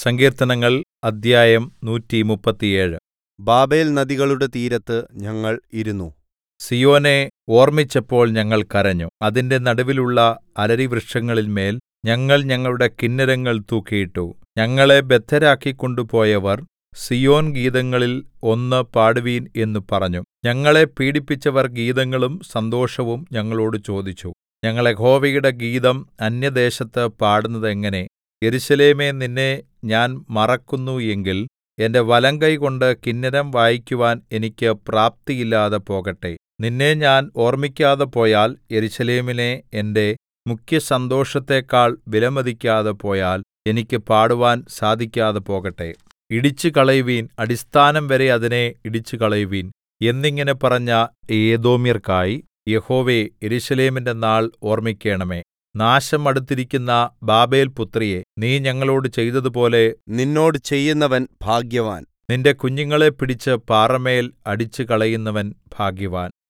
സങ്കീർത്തനങ്ങൾ അദ്ധ്യായം നൂറ്റിമുപ്പത്തിയേഴ് ബാബേൽനദികളുടെ തീരത്ത് ഞങ്ങൾ ഇരുന്നു സീയോനെ ഓർമ്മിച്ചപ്പോൾ ഞങ്ങൾ കരഞ്ഞു അതിന്റെ നടുവിലുള്ള അലരിവൃക്ഷങ്ങളിന്മേൽ ഞങ്ങൾ ഞങ്ങളുടെ കിന്നരങ്ങൾ തൂക്കിയിട്ടു ഞങ്ങളെ ബദ്ധരാക്കി കൊണ്ടുപോയവർ സീയോൻ ഗീതങ്ങളിൽ ഒന്ന് പാടുവിൻ എന്ന് പറഞ്ഞു ഞങ്ങളെ പീഡിപ്പിച്ചവർ ഗീതങ്ങളും സന്തോഷവും ഞങ്ങളോട് ചോദിച്ചു ഞങ്ങൾ യഹോവയുടെ ഗീതം അന്യദേശത്ത് പാടുന്നത് എങ്ങനെ യെരൂശലേമേ നിന്നെ ഞാൻ മറക്കുന്നു എങ്കിൽ എന്റെ വലങ്കൈകൊണ്ട് കിന്നരം വായിക്കുവാൻ എനിക്ക് പ്രാപ്തിയില്ലാതെ പോകട്ടെ നിന്നെ ഞാൻ ഓർമ്മിക്കാതെ പോയാൽ യെരൂശലേമിനെ എന്റെ മുഖ്യസന്തോഷത്തെക്കാൾ വിലമതിക്കാതെ പോയാൽ എനിക്ക് പാടുവാൻ സാധിക്കാതെ പോകട്ടെ ഇടിച്ചുകളയുവിൻ അടിസ്ഥാനം വരെ അതിനെ ഇടിച്ചുകളയുവിൻ എന്നിങ്ങനെ പറഞ്ഞ ഏദോമ്യർക്കായി യഹോവേ യെരൂശലേമിന്റെ നാൾ ഓർമ്മിക്കണമേ നാശം അടുത്തിരിക്കുന്ന ബാബേൽപുത്രിയേ നീ ഞങ്ങളോട് ചെയ്തതുപോലെ നിന്നോട് ചെയ്യുന്നവൻ ഭാഗ്യവാൻ നിന്റെ കുഞ്ഞുങ്ങളെ പിടിച്ച് പാറമേൽ അടിച്ചുകളയുന്നവൻ ഭാഗ്യവാൻ